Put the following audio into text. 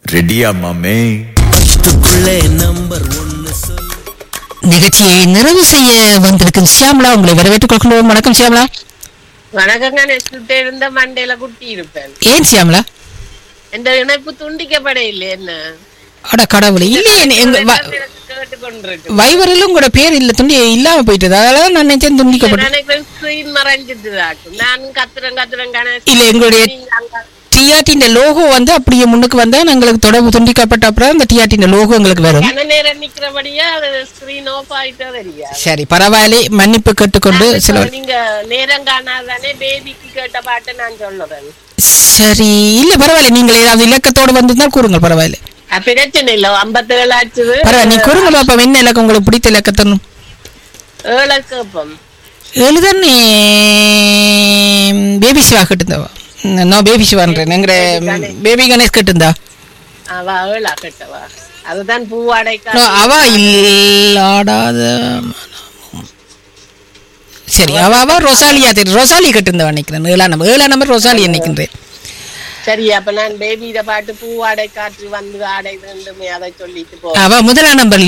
ரெடியா மாமே நிகழ்ச்சியை நிறைவு செய்ய வந்திருக்கும் சியாமலா உங்களை வரவேற்றுக் கொள்கிறோம் வணக்கம் சியாமலா வணக்கங்க நெக்ஸ்ட் இருந்த மண்டையில குட்டி இருப்பேன் ஏன் சியாமலா இந்த இணைப்பு துண்டிக்கப்பட இல்லை என்ன அட கடவுளே இல்லையே எங்க வ- கேட்டுக்கொண்டிருக்கு வைவரில் உங்களோட பேர் இல்ல துண்டி இல்லாம போயிட்டது அதனால நான் நினைச்சேன் துண்டிக்கப்பட்டு நினைக்கிறேன் ஸ்கிரீன் மறைஞ்சிட்டுதாக்கும் நானும் கத்துறேன் கத்துறேன் கணேஷ் இல்ல எங்களுடைய நீங்க அங்க டிஆர்டியின் லோகோ வந்து அப்படியே முன்னுக்கு வந்தா எங்களுக்கு தொடர்பு துண்டிக்கப்பட்ட அப்புறம் அந்த டிஆர்டியின் லோகோ எங்களுக்கு வரும் கன நேரம் நிக்கிறபடியா அது ஸ்கிரீன் ஆஃப் ஆயிட்டா தெரியாது சரி பரவாயில்லை மன்னிப்பு கேட்டுக்கொண்டு சில இப்ப நீங்க நேரம் காணாதானே பேபிக்கு கேட்ட பாட்டு நான் சொல்லுறேன் சரி இல்ல பரவாயில்ல நீங்கள் ஏதாவது இலக்கத்தோடு வந்திருந்தா கூறுங்க பரவாயில்ல அஹ் பிரச்சனை இல்ல ஐம்பத்தேழு ஆச்சுது பரவாயில்ல நீ கூறுங்க பாப்பா என்ன இலக்கம் உங்களுக்கு பிடித்த இலக்கத்தனும் ஏழு கேப்பம் எழுதானே பேபி சிவா கிட்டுந்தவா நோ பேபி சிவான்றேன் எங்கட பேபி கணேஷ் கிட்டுந்தா அவ ஏழா கேட்டவா அதுதான் பூவாடைக்கா No, அவ இல்லாடாத மனமும். சரி அவ அவ ரொசாலியா தெரியும் ரொசாலி கட்டுந்தவா நினைக்கிறேன் ஏழாம் நம்பர் ஏழாம் நம்பர் ரொசாலி நினைக்கின்றேன் சரி அப்ப நான் பேபியிட பாட்டு பூவாடை காற்று வந்து ஆடை ரெண்டுமே அதை சொல்லிட்டு போ அவ முதலாம் நம்பர்